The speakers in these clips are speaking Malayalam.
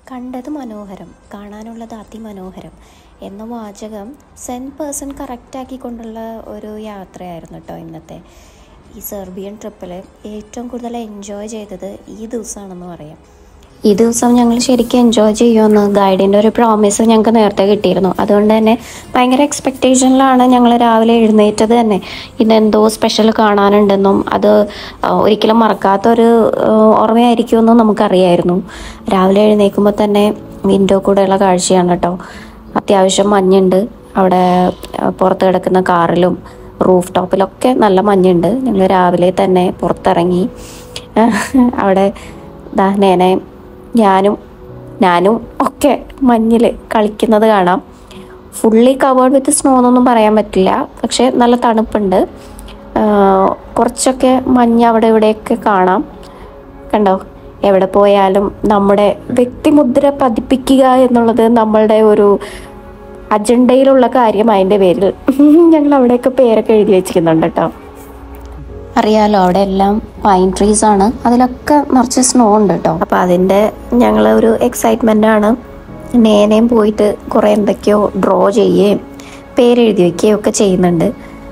കണ്ടത് മനോഹരം കാണാനുള്ളത് അതിമനോഹരം എന്ന വാചകം സെൻ പേഴ്സൺ കറക്റ്റാക്കിക്കൊണ്ടുള്ള ഒരു യാത്രയായിരുന്നു കേട്ടോ ഇന്നത്തെ ഈ സെർബിയൻ ട്രിപ്പിൽ ഏറ്റവും കൂടുതൽ എൻജോയ് ചെയ്തത് ഈ ദിവസമാണെന്ന് പറയാം ഈ ദിവസം ഞങ്ങൾ ശരിക്കും എൻജോയ് ചെയ്യുമെന്ന് ഗൈഡിൻ്റെ ഒരു പ്രോമിസ് ഞങ്ങൾക്ക് നേരത്തെ കിട്ടിയിരുന്നു അതുകൊണ്ട് തന്നെ ഭയങ്കര എക്സ്പെക്റ്റേഷനിലാണ് ഞങ്ങൾ രാവിലെ എഴുന്നേറ്റത് തന്നെ ഇന്നെന്തോ സ്പെഷ്യൽ കാണാനുണ്ടെന്നും അത് ആ, ഒരിക്കലും മറക്കാത്തൊരു ആ, ഓർമ്മയായിരിക്കുമെന്നും നമുക്കറിയായിരുന്നു രാവിലെ എഴുന്നേൽക്കുമ്പോൾ തന്നെ വിൻഡോ കൂടെയുള്ള കാഴ്ചയാണ് കേട്ടോ അത്യാവശ്യം മഞ്ഞുണ്ട് അവിടെ ആ, പുറത്ത് കിടക്കുന്ന കാറിലും റൂഫ് ടോപ്പിലൊക്കെ നല്ല മഞ്ഞുണ്ട് ഞങ്ങൾ രാവിലെ തന്നെ പുറത്തിറങ്ങി അവിടെ ദാ നേനെ ഞാനും ഞാനും ഒക്കെ മഞ്ഞിൽ കളിക്കുന്നത് കാണാം ഫുള്ളി കവേർഡ് വിത്ത് സ്നോ എന്നൊന്നും പറയാൻ പറ്റില്ല പക്ഷെ നല്ല തണുപ്പുണ്ട് ആ, കുറച്ചൊക്കെ മഞ്ഞ് അവിടെ ഇവിടെയൊക്കെ കാണാം കണ്ടോ എവിടെ പോയാലും നമ്മുടെ വ്യക്തിമുദ്ര പതിപ്പിക്കുക എന്നുള്ളത് നമ്മളുടെ ഒരു അജണ്ടയിലുള്ള കാര്യം അതിൻ്റെ പേരിൽ ഞങ്ങൾ അവിടെയൊക്കെ പേരൊക്കെ എഴുതി വെച്ചിരിക്കുന്നുണ്ട് കേട്ടോ അറിയാലോ അവിടെ എല്ലാം പൈൻ ട്രീസ് ആണ് അതിലൊക്കെ നിറച്ച് സ്നോ ഉണ്ട് കേട്ടോ അപ്പോൾ അതിൻ്റെ ഞങ്ങൾ ഒരു എക്സൈറ്റ്മെൻ്റ് ആണ് നേനെയും പോയിട്ട് കുറേ എന്തൊക്കെയോ ഡ്രോ ചെയ്യുകയും പേരെഴുതി വയ്ക്കുകയും ഒക്കെ ചെയ്യുന്നുണ്ട്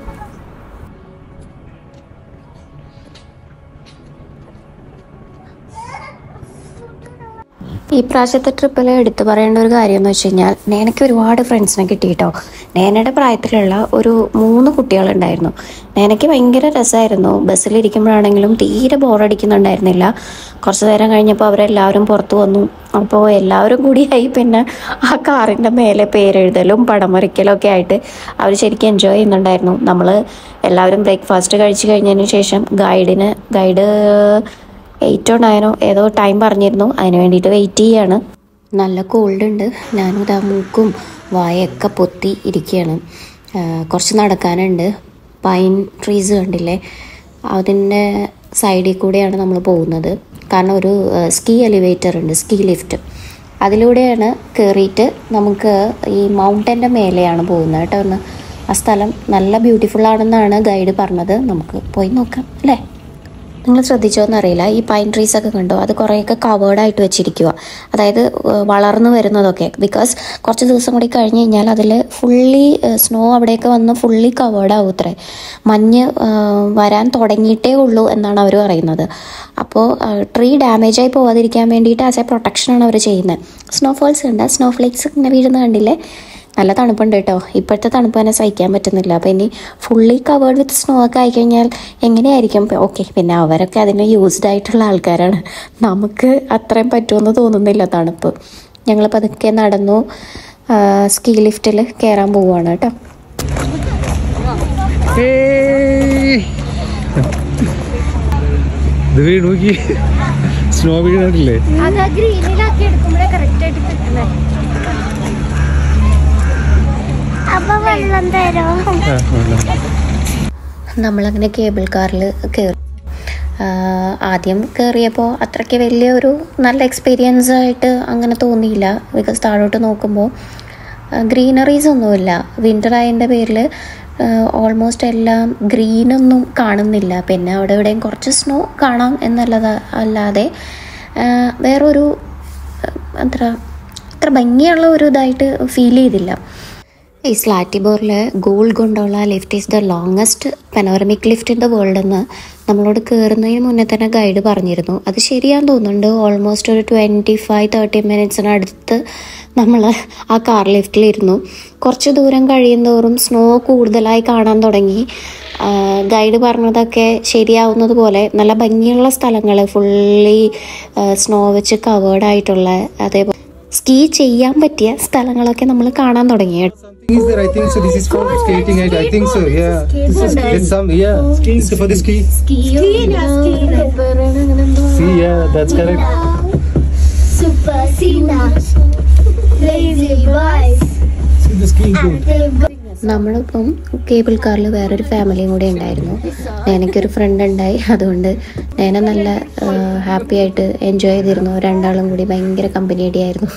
ഈ പ്രാവശ്യത്തെ ട്രിപ്പിൽ എടുത്തു പറയേണ്ട ഒരു കാര്യം എന്ന് വെച്ച് കഴിഞ്ഞാൽ നേനയ്ക്ക് ഒരുപാട് ഫ്രണ്ട്സിനെ കിട്ടി കേട്ടോ നേനയുടെ പ്രായത്തിലുള്ള ഒരു മൂന്ന് കുട്ടികളുണ്ടായിരുന്നു നേനയ്ക്ക് ഭയങ്കര രസമായിരുന്നു ബസ്സിലിരിക്കുമ്പോഴാണെങ്കിലും തീരെ ബോറടിക്കുന്നുണ്ടായിരുന്നില്ല കുറച്ച് നേരം കഴിഞ്ഞപ്പോൾ അവരെല്ലാവരും പുറത്തു വന്നു അപ്പോൾ എല്ലാവരും കൂടിയായി പിന്നെ ആ കാറിൻ്റെ മേലെ പേരെഴുതലും പടം വരയ്ക്കലും ഒക്കെ ആയിട്ട് അവർ ശരിക്കും എൻജോയ് ചെയ്യുന്നുണ്ടായിരുന്നു നമ്മൾ എല്ലാവരും ബ്രേക്ക്ഫാസ്റ്റ് കഴിച്ച് കഴിഞ്ഞതിന് ശേഷം ഗൈഡിന് ഗൈഡ് എയ്റ്റോ നയനോ ഏതോ ടൈം പറഞ്ഞിരുന്നു അതിന് വേണ്ടിയിട്ട് വെയിറ്റ് ചെയ്യാണ് നല്ല കോൾഡ് ഉണ്ട് ഞാനും ഇതാ മൂക്കും വായൊക്കെ പൊത്തി ഇരിക്കുകയാണ് ആ, കുറച്ച് നടക്കാനുണ്ട് പൈൻ ട്രീസ് കണ്ടില്ലേ അതിൻ്റെ സൈഡിൽ കൂടെയാണ് നമ്മൾ പോകുന്നത് കാരണം ഒരു സ്കീ എലിവേറ്റർ ഉണ്ട് സ്കീ ലിഫ്റ്റ് അതിലൂടെയാണ് കയറിയിട്ട് നമുക്ക് ഈ മൗണ്ടൻ്റെ മേലെയാണ് പോകുന്നത് കേട്ടോ ഒന്ന് ആ സ്ഥലം നല്ല ബ്യൂട്ടിഫുൾ ആണെന്നാണ് ഗൈഡ് പറഞ്ഞത് നമുക്ക് പോയി നോക്കാം അല്ലേ നിങ്ങൾ ശ്രദ്ധിച്ചോന്ന് അറിയില്ല ഈ പൈൻ ട്രീസ് ഒക്കെ കണ്ടോ അത് കുറേയൊക്കെ കവേർഡ് ആയിട്ട് വെച്ചിരിക്കുക അതായത് ഏഹ്, വളർന്നു വരുന്നതൊക്കെ ബിക്കോസ് കുറച്ച് ദിവസം കൂടി കഴിഞ്ഞ് കഴിഞ്ഞാൽ അതിൽ ഫുള്ളി സ്നോ അവിടെയൊക്കെ വന്ന് ഫുള്ളി കവേർഡ് ആവും ഇത്രേ മഞ്ഞ് ഏഹ്, വരാൻ തുടങ്ങിയിട്ടേ ഉള്ളൂ എന്നാണ് അവർ പറയുന്നത് അപ്പോൾ ട്രീ ഡാമേജ് ആയി പോവാതിരിക്കാൻ വേണ്ടിയിട്ട് ആസ് എ പ്രൊട്ടക്ഷനാണ് അവർ ചെയ്യുന്നത് സ്നോഫോൾസ് ഉണ്ട് സ്നോഫ്ലേക്സ് ഇങ്ങനെ വീഴുന്ന കണ്ടില്ലേ നല്ല തണുപ്പുണ്ട് കേട്ടോ ഇപ്പോഴത്തെ തണുപ്പ് തന്നെ സഹിക്കാൻ പറ്റുന്നില്ല അപ്പോൾ ഇനി ഫുള്ളി കവേർഡ് വിത്ത് സ്നോ ഒക്കെ ആയിക്കഴിഞ്ഞാൽ എങ്ങനെയായിരിക്കും ഓക്കെ പിന്നെ അവരൊക്കെ അതിന് യൂസ്ഡ് ആയിട്ടുള്ള ആൾക്കാരാണ് നമുക്ക് അത്രയും പറ്റുമെന്ന് തോന്നുന്നില്ല തണുപ്പ് ഞങ്ങൾ പതുക്കെ നടന്നു സ്കീ ലിഫ്റ്റിൽ കയറാൻ പോവുകയാണ് കേട്ടോ ഏയ്. ഇത് വീണ് നോക്കി സ്നോ വീണിട്ടില്ലേ അത് ആ ഗ്രീനിലാക്കി എടുക്കുമ്പോഴേ കറക്റ്റ് ആയിട്ട് കിട്ടണേ അപ്പൊ വെള്ളം തരോ ആ, വേണ്ട. നമ്മളങ്ങനെ കേബിൾ കാറിൽ കയറി ആദ്യം കയറിയപ്പോൾ അത്രയ്ക്ക് വലിയ ഒരു നല്ല എക്സ്പീരിയൻസ് ആയിട്ട് അങ്ങനെ തോന്നിയില്ല ബിക്കോസ് താഴോട്ട് നോക്കുമ്പോൾ ഗ്രീനറീസ് ഒന്നുമില്ല വിൻ്റർ ആയതിൻ്റെ പേരിൽ ഓൾമോസ്റ്റ് എല്ലാം ഗ്രീനൊന്നും കാണുന്നില്ല പിന്നെ അവിടെ ഇവിടെയും കുറച്ച് സ്നോ കാണാം എന്നല്ലത് അല്ലാതെ ആ, വേറൊരു അത്ര അത്ര ഭംഗിയുള്ള ഒരു ഇതായിട്ട് ഫീൽ ചെയ്തില്ല ഈ സ്ലാറ്റിബോറിൽ ഗോൾഡ് കൊണ്ടുള്ള lift is the longest panoramic lift in the world എന്ന് നമ്മളോട് കയറുന്നതിന് മുന്നേ തന്നെ ഗൈഡ് പറഞ്ഞിരുന്നു അത് ശരിയാന്ന് തോന്നുന്നുണ്ട് ഓൾമോസ്റ്റ് ഒരു ട്വൻറ്റി ഫൈവ് തേർട്ടി മിനിറ്റ്സിനടുത്ത് നമ്മൾ ആ കാർ ലിഫ്റ്റിലിരുന്നു കുറച്ച് ദൂരം കഴിയുന്തോറും സ്നോ കൂടുതലായി കാണാൻ തുടങ്ങി ഗൈഡ് പറഞ്ഞതൊക്കെ ശരിയാവുന്നത് പോലെ നല്ല ഭംഗിയുള്ള സ്ഥലങ്ങൾ ഫുള്ളി സ്നോ വെച്ച് കവേർഡ് ആയിട്ടുള്ള അതേപോലെ സ്കീ ചെയ്യാൻ പറ്റിയ സ്ഥലങ്ങളൊക്കെ നമ്മൾ കാണാൻ തുടങ്ങി Thing is there, I think so. This is called skating. I, I think so. Yeah. This is there's some. Yeah. This is for the ski. See, yeah, that's correct. Super സീന crazy boys See the skiing too. നമ്മളിപ്പം കേബിൾ കാറിൽ വേറൊരു ഫാമിലിയും കൂടെ ഉണ്ടായിരുന്നു എനിക്കൊരു ഫ്രണ്ട് ഉണ്ടായി അതുകൊണ്ട് ഞാൻ നല്ല ഹാപ്പി ആയിട്ട് എൻജോയ് ചെയ്തിരുന്നു രണ്ടാളും കൂടി ഭയങ്കര കമ്പനി ആയിരുന്നു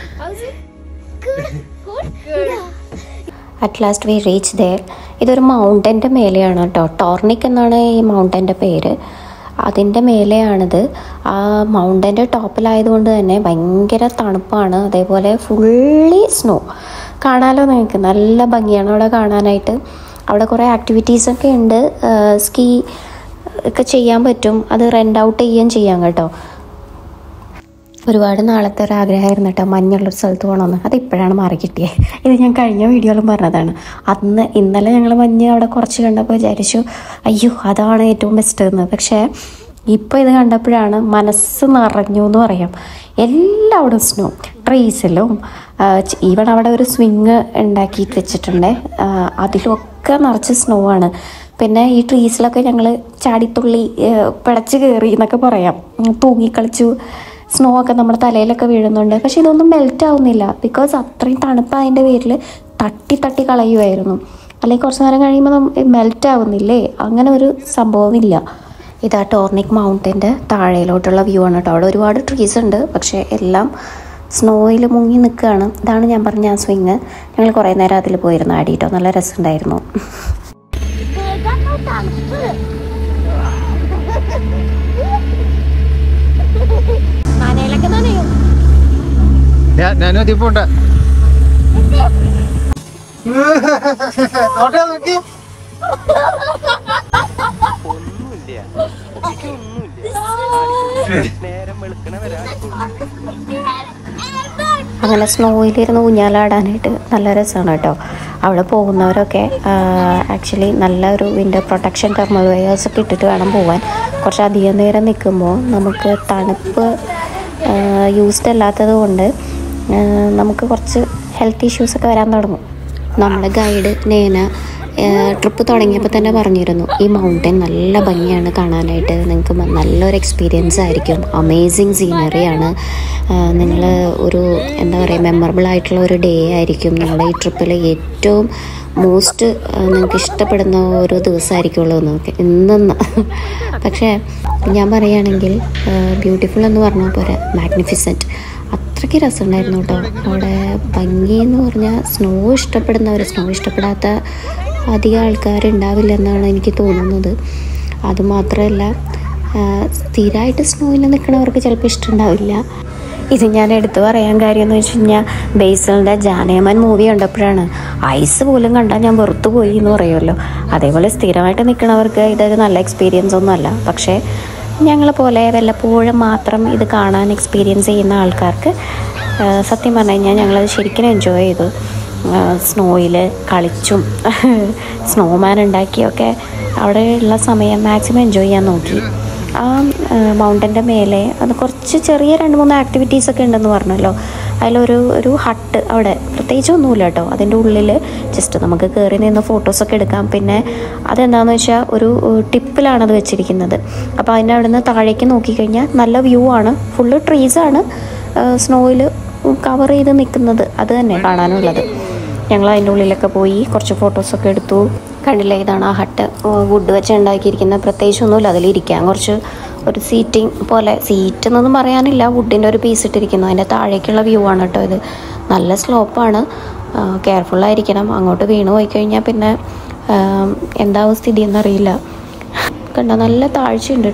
at last we reach there ഇതൊരു മൗണ്ടൻ്റെ മേലെയാണ് കേട്ടോ ടോർണിക് എന്നാണ് ഈ മൗണ്ടൻ്റെ പേര് അതിൻ്റെ മേലെയാണിത് ആ മൗണ്ടൻ്റെ ടോപ്പിലായതുകൊണ്ട് തന്നെ ഭയങ്കര തണുപ്പാണ് അതേപോലെ ഫുള്ളി സ്നോ കാണാലോ നിങ്ങൾക്ക് നല്ല ഭംഗിയാണ് അവിടെ കാണാനായിട്ട് അവിടെ കുറേ ആക്ടിവിറ്റീസൊക്കെ ഉണ്ട് സ്കീ ഒക്കെ ചെയ്യാൻ പറ്റും അത് റെൻ്റ് ഔട്ട് ചെയ്യുകയും ചെയ്യാം കേട്ടോ ഒരുപാട് നാളത്തെ ഒരു ആഗ്രഹമായിരുന്നു കേട്ടോ മഞ്ഞുള്ളൊരു സ്ഥലത്ത് പോകണമെന്ന് അത് ഇപ്പോഴാണ് മാറി കിട്ടിയത് ഇത് ഞാൻ കഴിഞ്ഞ വീഡിയോയിലും പറഞ്ഞതാണ് അന്ന് ഇന്നലെ ഞങ്ങൾ മഞ്ഞ് അവിടെ കുറച്ച് കണ്ടപ്പോൾ വിചാരിച്ചു അയ്യോ അതാണ് ഏറ്റവും ബെസ്റ്റ് എന്ന് പക്ഷേ ഇപ്പോൾ ഇത് കണ്ടപ്പോഴാണ് മനസ്സ് നിറഞ്ഞു എന്ന് പറയാം എല്ലാവിടും സ്നോ ട്രീസിലും ഈവൺ അവിടെ ഒരു സ്വിങ് ഉണ്ടാക്കി വെച്ചിട്ടുണ്ട് ആ, അതിലൊക്കെ നിറച്ച് സ്നോ ആണ് പിന്നെ ഈ ട്രീസിലൊക്കെ ഞങ്ങൾ ചാടിത്തുള്ളി ആ, പിടച്ച് കയറി എന്നൊക്കെ പറയാം ഉം, തൂങ്ങിക്കളിച്ചു സ്നോ ഒക്കെ നമ്മുടെ തലയിലൊക്കെ വീഴുന്നുണ്ട് പക്ഷെ ഇതൊന്നും മെൽറ്റ് ആവുന്നില്ല ബിക്കോസ് അത്രയും തണുപ്പ് അതിൻ്റെ പേരിൽ തട്ടി തട്ടി കളയുമായിരുന്നു അല്ലെങ്കിൽ കുറച്ച് നേരം കഴിയുമ്പോൾ മെൽറ്റ് ആവുന്നില്ലേ അങ്ങനെ ഒരു സംഭവമില്ല ഇതാ ടോർണിക് മൗണ്ടൻ്റെ താഴയിലോട്ടുള്ള വ്യൂ ആണ് കേട്ടോ അവിടെ ഒരുപാട് ട്രീസ് ഉണ്ട് പക്ഷേ എല്ലാം സ്നോയിൽ മുങ്ങി നിൽക്കുകയാണ് ഇതാണ് ഞാൻ പറഞ്ഞ ആ സ്വിങ് ഞങ്ങൾ കുറേ നേരം അതിൽ പോയിരുന്നു ആടിയിട്ടോ നല്ല രസമുണ്ടായിരുന്നു കേൾക്കാനോ തണുപ്പ് മനയിലൊക്കെ നനയും ഞാനും അതിപ്പോ ഉണ്ട് നോട്ടാ നോക്കി അങ്ങനെ സ്നോയിലിരുന്ന് ഊഞ്ഞാലാടാനായിട്ട് നല്ല രസമാണ് കേട്ടോ അവിടെ പോകുന്നവരൊക്കെ ആക്ച്വലി നല്ല ഒരു വിൻ്റർ പ്രൊട്ടക്ഷൻ തെർമൽ വെയേഴ്സ് ഒക്കെ ഇട്ടിട്ട് വേണം പോകാൻ കുറച്ച് അധികം നേരം നിൽക്കുമ്പോൾ നമുക്ക് തണുപ്പ് യൂസ്ഡ് അല്ലാത്തത് കൊണ്ട് ആ, നമുക്ക് കുറച്ച് ഹെൽത്ത് ഇഷ്യൂസൊക്കെ വരാൻ തുടങ്ങും നമ്മുടെ ഗൈഡ് നേന ട്രിപ്പ് തുടങ്ങിയപ്പോൾ തന്നെ പറഞ്ഞിരുന്നു ഈ മൗണ്ടൻ നല്ല ഭംഗിയാണ് കാണാനായിട്ട് നിങ്ങൾക്ക് മ- നല്ലൊരു എക്സ്പീരിയൻസ് ആയിരിക്കും അമേസിങ് സീനറിയാണ് നിങ്ങൾ ഒരു എന്താ പറയുക മെമ്മറബിൾ ആയിട്ടുള്ള ഒരു ഡേ ആയിരിക്കും നിങ്ങളുടെ ഈ ട്രിപ്പിൽ ഏറ്റവും മോസ്റ്റ് നിങ്ങൾക്ക് ഇഷ്ടപ്പെടുന്ന ഒരു ദിവസമായിരിക്കുള്ളൂ നമുക്ക് ഇന്നെന്ന് പക്ഷേ ഞാൻ പറയുകയാണെങ്കിൽ ബ്യൂട്ടിഫുൾ എന്ന് പറഞ്ഞാൽ പോരാ മാഗ്നിഫിസൻറ്റ് അത്രയ്ക്ക് രസമുണ്ടായിരുന്നു കേട്ടോ അവിടെ ഭംഗി എന്ന് പറഞ്ഞാൽ സ്നോ ഇഷ്ടപ്പെടുന്നവർ സ്നോ ഇഷ്ടപ്പെടാത്ത അധികം ആൾക്കാരുണ്ടാവില്ല എന്നാണ് എനിക്ക് തോന്നുന്നത് അതുമാത്രമല്ല സ്ഥിരമായിട്ട് സ്നോയിൽ നിൽക്കുന്നവർക്ക് ചിലപ്പോൾ ഇഷ്ടമുണ്ടാവില്ല ഇത് ഞാൻ എടുത്തു പറയാൻ കാര്യം എന്ന് വെച്ച് കഴിഞ്ഞാൽ ബേസലിൻ്റെ ജാനേമൻ മൂവി കണ്ടപ്പോഴാണ് ഐസ് പോലും കണ്ടാൽ ഞാൻ വെറുത്തു പോയി എന്ന് പറയുമല്ലോ അതേപോലെ സ്ഥിരമായിട്ട് നിൽക്കുന്നവർക്ക് ഇതൊരു നല്ല എക്സ്പീരിയൻസ് ഒന്നുമല്ല പക്ഷേ ഞങ്ങളെ പോലെ വല്ലപ്പോഴും മാത്രം ഇത് കാണാൻ എക്സ്പീരിയൻസ് ചെയ്യുന്ന ആൾക്കാർക്ക് ആ, സത്യം പറഞ്ഞു കഴിഞ്ഞാൽ ഞങ്ങളത് ശരിക്കും എൻജോയ് ചെയ്തു സ്നോയിൽ കളിച്ചും സ്നോമാൻ ഉണ്ടാക്കിയൊക്കെ അവിടെ ഉള്ള സമയം മാക്സിമം എൻജോയ് ചെയ്യാൻ നോക്കി ആ മൗണ്ടൻ്റെ മേലെ അത് കുറച്ച് ചെറിയ രണ്ട് മൂന്ന് ആക്ടിവിറ്റീസ് ഒക്കെ ഉണ്ടെന്ന് പറഞ്ഞല്ലോ അതിലൊരു ഒരു ഹട്ട് അവിടെ പ്രത്യേകിച്ച് ഒന്നുമില്ല കേട്ടോ അതിൻ്റെ ഉള്ളിൽ ജസ്റ്റ് നമുക്ക് കയറി നിന്ന് ഫോട്ടോസൊക്കെ എടുക്കാം പിന്നെ അതെന്താണെന്ന് വെച്ചാൽ ഒരു ടിപ്പിലാണ് അത് വെച്ചിരിക്കുന്നത് അപ്പോൾ അതിൻ്റെ അവിടെ നിന്ന് താഴേക്ക് നോക്കിക്കഴിഞ്ഞാൽ നല്ല വ്യൂ ആണ് ഫുള്ള് ട്രീസാണ് സ്നോയിൽ കവർ ചെയ്ത് നിൽക്കുന്നത് അത് തന്നെ കാണാനുള്ളത് ഞങ്ങൾ അതിൻ്റെ ഉള്ളിലൊക്കെ പോയി കുറച്ച് ഫോട്ടോസൊക്കെ എടുത്തു കണ്ടില്ലേ ഇതാണ് ആ ഹട്ട് വുഡ് വെച്ച് ഉണ്ടാക്കിയിരിക്കുന്ന പ്രത്യേകിച്ചൊന്നുമില്ല അതിലിരിക്കാൻ കുറച്ച് ഒരു സീറ്റിംഗ് പോലെ സീറ്റ് എന്നൊന്നും പറയാനില്ല വുഡിൻ്റെ ഒരു പീസ് ഇട്ടിരിക്കുന്നു അതിൻ്റെ താഴേക്കുള്ള വ്യൂ ആണ് കേട്ടോ ഇത് നല്ല സ്ലോപ്പാണ് കെയർഫുള്ളായിരിക്കണം അങ്ങോട്ട് വീണ് പോയി കഴിഞ്ഞാൽ പിന്നെ ആ, എന്താവും സ്ഥിതി എന്നറിയില്ല കണ്ടോ നല്ല താഴ്ചയുണ്ട്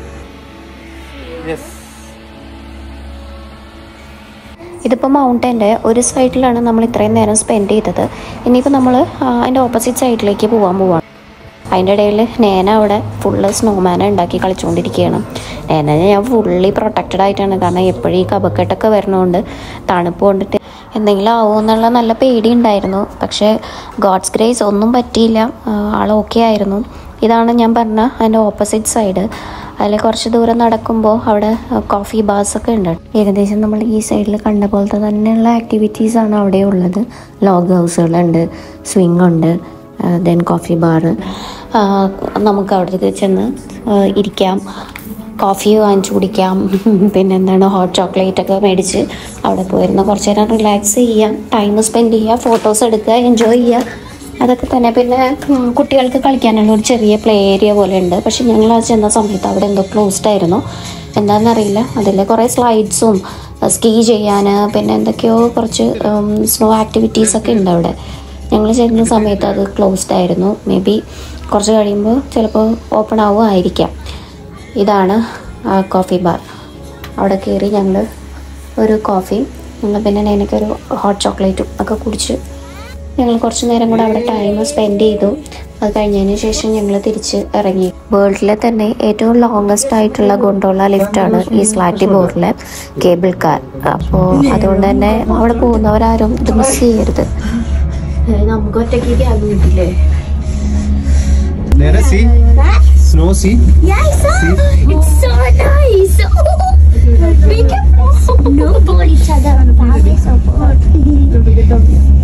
ഇതിപ്പോൾ മൗണ്ടൻ്റെ ഒരു സൈഡിലാണ് നമ്മൾ ഇത്രയും നേരം സ്പെൻഡ് ചെയ്തത് ഇനിയിപ്പോൾ നമ്മൾ അതിൻ്റെ ഓപ്പോസിറ്റ് സൈഡിലേക്ക് പോകാൻ പോവാണ് അതിൻ്റെ ഇടയിൽ നേന അവിടെ ഫുള്ള് സ്നോമാനെ ഉണ്ടാക്കി കളിച്ചുകൊണ്ടിരിക്കുകയാണ് നേന ഞാൻ ഫുള്ളി പ്രൊട്ടക്റ്റഡ് ആയിട്ടാണ് കാരണം എപ്പോഴും ഈ കപക്കെട്ടൊക്കെ വരുന്നതുകൊണ്ട് തണുപ്പ് കൊണ്ടിട്ട് എന്തെങ്കിലും ആവുമോ എന്നുള്ള നല്ല പേടി ഉണ്ടായിരുന്നു പക്ഷേ ഗോഡ്സ് ഗ്രേസ് ഒന്നും പറ്റിയില്ല ആൾ ഓക്കെ ആയിരുന്നു ഇതാണ് ഞാൻ പറഞ്ഞ അതിൻ്റെ ഓപ്പോസിറ്റ് സൈഡ് അതിൽ കുറച്ച് ദൂരം നടക്കുമ്പോൾ അവിടെ കോഫി ബാർസ് ഒക്കെ ഉണ്ട് ഏകദേശം നമ്മൾ ഈ സൈഡിൽ കണ്ട പോലത്തെ തന്നെയുള്ള ആക്ടിവിറ്റീസ് ആണ് അവിടെ ഉള്ളത് ലോഗ് ഹൗസുകളുണ്ട് സ്വിങ് ഉണ്ട് ദെൻ കോഫി ബാർ നമുക്ക് അവിടേക്ക് ചെന്ന് ആ, ഇരിക്കാം കോഫി വാങ്ങിച്ചു കുടിക്കാം പിന്നെ എന്താണ് ഹോട്ട് ചോക്ലേറ്റ് ഒക്കെ മേടിച്ച് അവിടെ പോയിരുന്ന് കുറച്ച് നേരം റിലാക്സ് ചെയ്യാം ടൈം സ്പെൻഡ് ചെയ്യുക ഫോട്ടോസ് എടുക്കുക എൻജോയ് ചെയ്യുക അതൊക്കെ തന്നെ പിന്നെ ഉം, കുട്ടികൾക്ക് കളിക്കാനുള്ള ഒരു ചെറിയ പ്ലേ ഏരിയ പോലെ ഉണ്ട് പക്ഷെ ഞങ്ങൾ ആ ചെന്ന സമയത്ത് അവിടെ എന്തോ ക്ലോസ്ഡ് ആയിരുന്നു എന്താണെന്നറിയില്ല അതിൽ കുറേ സ്ലൈഡ്സും സ്കീ ചെയ്യാൻ പിന്നെ എന്തൊക്കെയോ കുറച്ച് സ്നോ ആക്ടിവിറ്റീസ് ഒക്കെ ഉണ്ട് അവിടെ ഞങ്ങൾ ചെന്ന സമയത്ത് അത് ക്ലോസ്ഡ് ആയിരുന്നു മേ ബി കുറച്ച് കഴിയുമ്പോൾ ചിലപ്പോൾ ഓപ്പൺ ആവുമായിരിക്കാം ഇതാണ് കോഫി ബാർ അവിടെ കയറി ഞങ്ങൾ ഒരു കോഫി ഞങ്ങൾ പിന്നെ എനിക്കൊരു ഹോട്ട് ചോക്ലേറ്റും ഒക്കെ കുടിച്ച് ഞങ്ങൾ കുറച്ച് നേരം കൂടെ അവിടെ ടൈം സ്പെൻഡ് ചെയ്തു അത് കഴിഞ്ഞതിന് ശേഷം ഞങ്ങൾ തിരിച്ച് ഇറങ്ങി വേൾഡിലെ തന്നെ ഏറ്റവും ലോങ്സ്റ്റ് ആയിട്ടുള്ള ഗൊണ്ടോള ലിഫ്റ്റാണ് ഈ സ്ലാറ്റി ബോർഡിലെ കേബിൾ കാർ അപ്പോൾ അതുകൊണ്ട് തന്നെ അവിടെ പോകുന്നവരാരും ഇത് മിസ് ചെയ്യരുത് നമുക്ക് ഒറ്റയ്ക്ക് ക്യാബ് കിട്ടില്ലേ Nana, see? Snow, see? Yeah, I saw. It's so nice. Be careful. No, pull each other on the path. So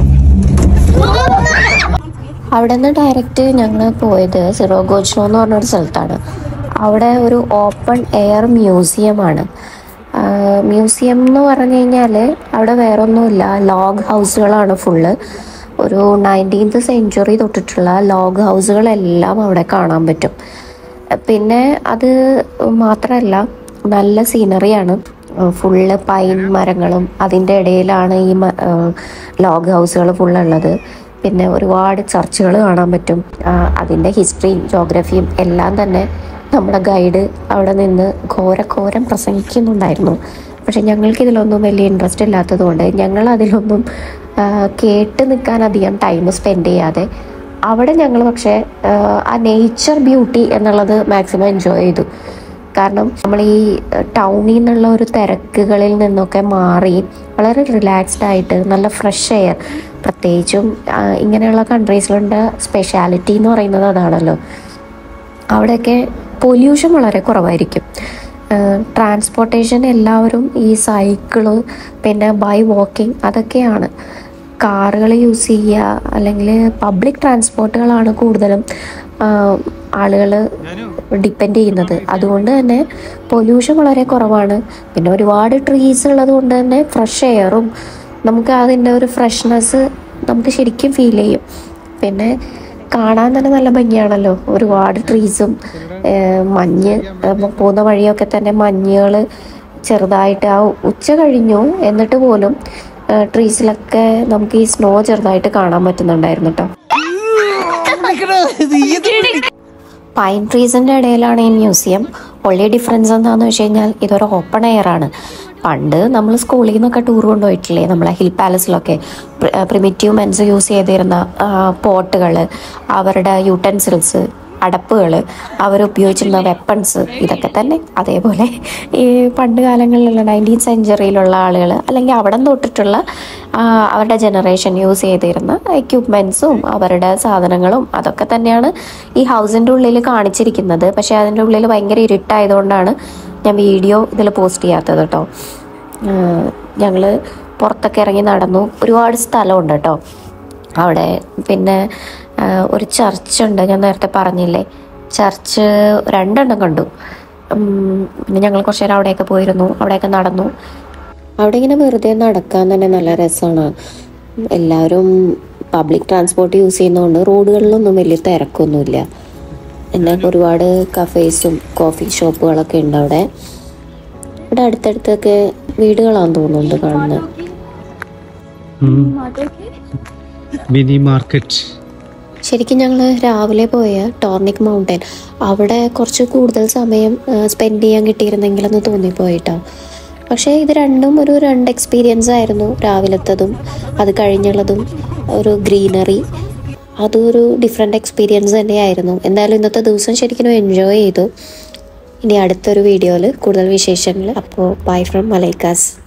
അവിടെ നിന്ന് ഡയറക്റ്റ് ഞങ്ങൾ പോയത് സിറോഗോച്നോ എന്ന് പറഞ്ഞൊരു സ്ഥലത്താണ് അവിടെ ഒരു ഓപ്പൺ എയർ മ്യൂസിയമാണ് മ്യൂസിയം എന്ന് പറഞ്ഞു കഴിഞ്ഞാൽ അവിടെ വേറൊന്നുമില്ല ലോഗ് ഹൗസുകളാണ് ഫുള്ള് ഒരു നയൻറ്റീൻത്ത് സെഞ്ച്വറി തൊട്ടിട്ടുള്ള ലോഗ് ഹൗസുകളെല്ലാം അവിടെ കാണാൻ പറ്റും പിന്നെ അത് മാത്രമല്ല നല്ല സീനറിയാണ് ഫുള്ള് പൈൻ മരങ്ങളും അതിൻ്റെ ഇടയിലാണ് ഈ ലോഗ് ഹൗസുകൾ ഫുള്ളുള്ളത് പിന്നെ ഒരുപാട് ചർച്ചുകൾ കാണാൻ പറ്റും ആ, അതിൻ്റെ ഹിസ്റ്ററിയും ജോഗ്രഫിയും എല്ലാം തന്നെ നമ്മുടെ ഗൈഡ് അവിടെ നിന്ന് ഘോരഘോരം പ്രസംഗിക്കുന്നുണ്ടായിരുന്നു പക്ഷെ ഞങ്ങൾക്ക് ഇതിലൊന്നും വലിയ ഇൻട്രസ്റ്റ് ഇല്ലാത്തതുകൊണ്ട് ഞങ്ങൾ അതിലൊന്നും ആ, കേട്ട് നിൽക്കാൻ അധികം ടൈം സ്പെൻഡ് ചെയ്യാതെ അവിടെ ഞങ്ങൾ പക്ഷേ ആ, ആ നേച്ചർ ബ്യൂട്ടി എന്നുള്ളത് മാക്സിമം എൻജോയ് ചെയ്തു കാരണം നമ്മൾ ഈ ടൗണിൽ നിന്നുള്ള ഒരു തിരക്കുകളിൽ നിന്നൊക്കെ മാറി വളരെ റിലാക്സ്ഡ് ആയിട്ട് നല്ല ഫ്രഷ് എയർ പ്രത്യേകിച്ചും ആ, ഇങ്ങനെയുള്ള കൺട്രീസിലുണ്ട് സ്പെഷ്യാലിറ്റി എന്ന് പറയുന്നത് അതാണല്ലോ അവിടെയൊക്കെ പൊല്യൂഷൻ വളരെ കുറവായിരിക്കും ട്രാൻസ്പോർട്ടേഷൻ എല്ലാവരും ഈ സൈക്കിള് പിന്നെ ബൈ വാക്കിംഗ് അതൊക്കെയാണ് കാറുകൾ യൂസ് ചെയ്യുക അല്ലെങ്കിൽ പബ്ലിക് ട്രാൻസ്പോർട്ടുകളാണ് കൂടുതലും ആളുകൾ ഡിപ്പെൻഡ് ചെയ്യുന്നത് അതുകൊണ്ട് തന്നെ പൊല്യൂഷൻ വളരെ കുറവാണ് പിന്നെ ഒരുപാട് ട്രീസ് ഉള്ളത് കൊണ്ട് തന്നെ ഫ്രഷ് എയറും നമുക്ക് അതിൻ്റെ ഒരു ഫ്രഷ്നെസ് നമുക്ക് ശരിക്കും ഫീൽ ചെയ്യും പിന്നെ കാണാൻ തന്നെ നല്ല ഭംഗിയാണല്ലോ ഒരുപാട് ട്രീസും മഞ്ഞ് ഏഹ് പോകുന്ന വഴിയൊക്കെ തന്നെ മഞ്ഞുകൾ ചെറുതായിട്ട് ആ ഉച്ച കഴിഞ്ഞു എന്നിട്ട് പോലും ട്രീസിലൊക്കെ നമുക്ക് ഈ സ്നോ ചെറുതായിട്ട് കാണാൻ പറ്റുന്നുണ്ടായിരുന്നു കേട്ടോ പൈൻ ട്രീസിൻ്റെ ഇടയിലാണ് ഈ മ്യൂസിയം ഒള്ളി ഡിഫറൻസ് എന്താണെന്ന് വെച്ച് കഴിഞ്ഞാൽ ഇതൊരു ഓപ്പൺ എയർ ആണ് പണ്ട് നമ്മൾ സ്കൂളിൽ നിന്നൊക്കെ ടൂർ കൊണ്ടുപോയിട്ടില്ലേ നമ്മളെ ഹിൽ പാലസിലൊക്കെ പ്രിമിറ്റീവ് മെൻസ് യൂസ് ചെയ്തിരുന്ന പോട്ടുകൾ അവരുടെ യൂട്ടൻസിൽസ് അടപ്പുകൾ അവർ ഉപയോഗിച്ചിരുന്ന വെപ്പൺസ് ഇതൊക്കെ തന്നെ അതേപോലെ ഈ പണ്ട് കാലങ്ങളിലുള്ള നയൻറ്റീൻ സെഞ്ചുറിയിലുള്ള ആളുകൾ അല്ലെങ്കിൽ അവിടെ തൊട്ടിട്ടുള്ള ആ, അവരുടെ ജനറേഷൻ യൂസ് ചെയ്തിരുന്ന എക്യുപ്മെൻസും അവരുടെ സാധനങ്ങളും അതൊക്കെ തന്നെയാണ് ഈ ഹൗസിൻ്റെ ഉള്ളിൽ കാണിച്ചിരിക്കുന്നത് പക്ഷേ അതിൻ്റെ ഉള്ളിൽ ഭയങ്കര ഇരുട്ടായതുകൊണ്ടാണ് ഞാൻ വീഡിയോ ഇതിൽ പോസ്റ്റ് ചെയ്യാത്തത് കേട്ടോ ഞങ്ങൾ പുറത്തൊക്കെ ഇറങ്ങി നടന്നു ഒരുപാട് സ്ഥലമുണ്ട് കേട്ടോ അവിടെ പിന്നെ ആ, ഒരു ചർച്ച് ഉണ്ട് ഞാൻ നേരത്തെ പറഞ്ഞില്ലേ ചർച്ച് രണ്ടെണ്ണം കണ്ടു ഉം, പിന്നെ ഞങ്ങൾ കുറച്ച് നേരം അവിടെയൊക്കെ പോയിരുന്നു അവിടെയൊക്കെ നടന്നു അവിടെ ഇങ്ങനെ വെറുതെ നടക്കാൻ തന്നെ നല്ല രസമാണ് എല്ലാവരും പബ്ലിക് ട്രാൻസ്പോർട്ട് യൂസ് ചെയ്യുന്നതുകൊണ്ട് റോഡുകളിലൊന്നും വലിയ തിരക്കൊന്നുമില്ല പിന്നെ ഒരുപാട് കഫേസും കോഫി ഷോപ്പുകളൊക്കെ ഉണ്ട് അവിടെ ഇവിടെ അടുത്തടുത്തൊക്കെ വീടുകളാന്ന് തോന്നുന്നുണ്ട് കാണുന്നത് മിനി മാർക്കറ്റ് ശരിക്കും ഞങ്ങൾ രാവിലെ പോയ ടോർണിക് മൗണ്ടൻ അവിടെ കുറച്ച് കൂടുതൽ സമയം സ്പെൻഡ് ചെയ്യാൻ കിട്ടിയിരുന്നെങ്കിലെന്ന് തോന്നിപ്പോയിട്ടോ പക്ഷേ ഇത് രണ്ടും ഒരു രണ്ട് എക്സ്പീരിയൻസ് ആയിരുന്നു രാവിലത്തതും അത് കഴിഞ്ഞുള്ളതും ഒരു ഗ്രീനറി അതൊരു ഡിഫറെൻ്റ് എക്സ്പീരിയൻസ് തന്നെയായിരുന്നു എന്തായാലും ഇന്നത്തെ ദിവസം ശരിക്കും എൻജോയ് ചെയ്തു ഇനി അടുത്തൊരു വീഡിയോയിൽ കൂടുതൽ വിശേഷങ്ങൾ അപ്പോൾ ബൈ ഫ്രം മലൈക്കാസ്